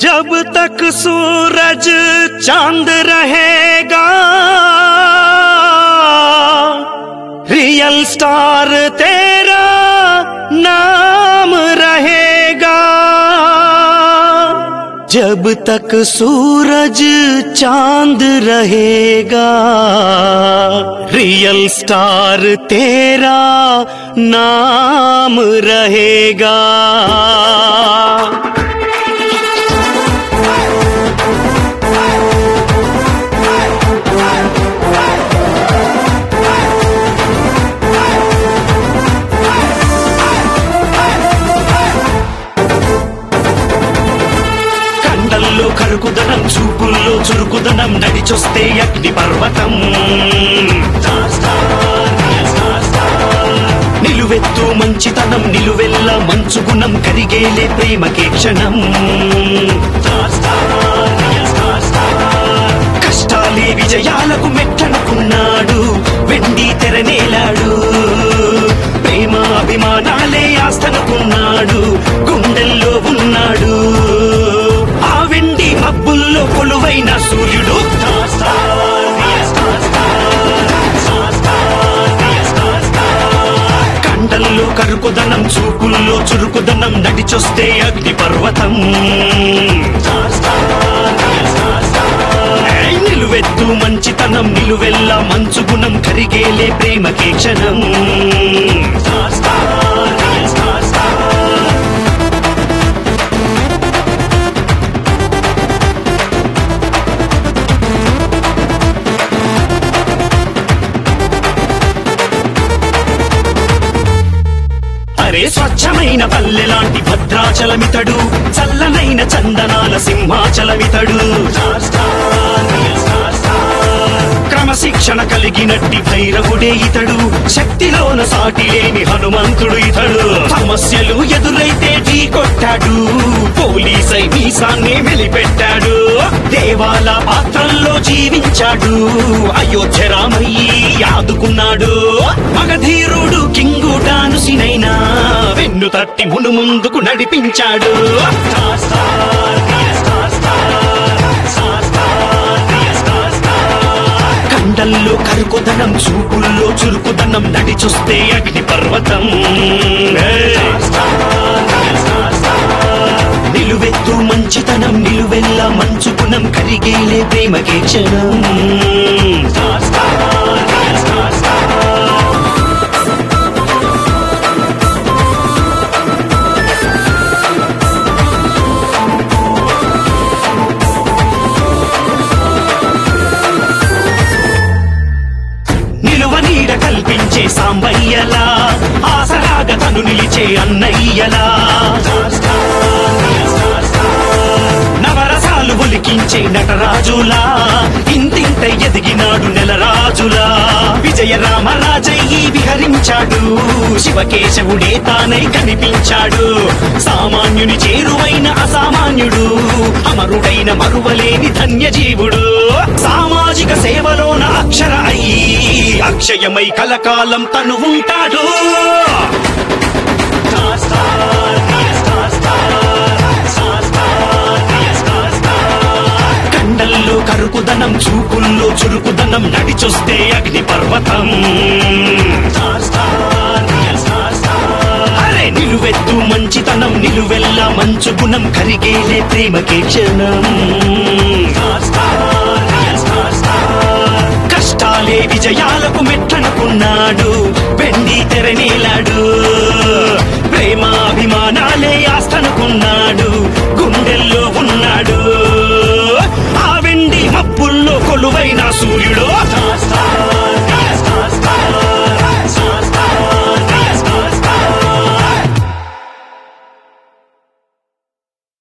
जब तक सूरज चांद रहेगा रियल स्टार तेरा नाम रहेगा जब तक सूरज चांद रहेगा रियल स्टार तेरा नाम रहेगा కండల్లో కరుకుదనం చూపుల్లో చురుకుదనం నడిచొస్తే అగ్ని పర్వతం నిలువెత్తు మంచితనం నిలువెల్ల మంచుగుణం కరిగేలే ప్రేమకే క్షణం కష్టాలే విజయాలకు మెట్టనుకున్నాడు వెండి తెరనేలాడు ప్రేమ అభిమానాలే ఆస్తనుకున్నాడు గుండెల్లో ఉన్నాడు ఆ వెండి మబ్బుల్లో కొలువైన సూర్యుడు కండల్లో కరుకుదనం చూపుల్లో చురుకుదనం నడిచొస్తే అగ్ని పర్వతం ఏయ్ నిలువెత్తు మంచితనం నిలువెల్ల మంచుగుణం కరిగేలే ప్రేమకే క్షణం అరే స్వచ్ఛమైన పల్లె లాంటి భద్రాచలమితడు చల్లనైన చందనాల సింహాచలమితడు క్రమశిక్షణ కలిగినట్టి భైరవుడే ఇతడు శక్తిలోన సాటి లేని హనుమంతుడు ఇతడు సమస్యలు ఎదురైతే ఢీ కొట్టాడు పోలీసై మీసాన్ని వెలిపెట్టాడు దేవాల పాత్రల్లో జీవించాడు అయోధ్య రామయ్యి ఆదుకున్నాడు మగధీరుడు కింగుటానుసినైనా వెన్ను తట్టి మును ముందుకు నడిపించాడు star star dear star star star star dear star star కండల్లో కరుకుదనం చూపుల్లో చురుకుదనం నడిచొస్తే అగ్ని పర్వతం నిలువెత్తు మంచితనం నిలువెల్ల మంచుకునం కరిగేలే ప్రేమకే క్షణం star star dear star star నిలువ నీడ కల్పించే సాంబయ్యలా ఆసరాగా తను నిలిచే అన్నయ్యలా నవరసాలు ఒలికించే నటరాజులా ఇంతింత ఎదిగినాడు నెలరాజులా విజయ రామరాజయ్యి విహరించాడు శివకేశవుడే తానై కనిపించాడు సామాన్యుని చేరువైన అసామాన్యుడు అమరుడైన మరువలేని ధన్యజీవుడు సామాజిక సేవలోన అక్షర అయ్యి అక్షయమై కలకాలం తను ఉంటాడు star star dear star star star star dear star star కండల్లో కరుకుదనం చూపుల్లో చురుకుదనం నడిచొస్తే అగ్ని పర్వతం star star dear star star అరే నిలువెత్తు మంచితనం నిలువెల్ల మంచు గుణం కరిగేలే ప్రేమకే క్షణం star star dear star star కష్టాలే విజయాలకు మెట్టనుకున్నాడు వెండి తెరనేలాడు ప్రేమాభిమానాలే ఆస్తనుకున్నాడు గుండెల్లో ఉన్నాడు ఆ వెండి మబ్బుల్లో కొలువైన సూర్యుడు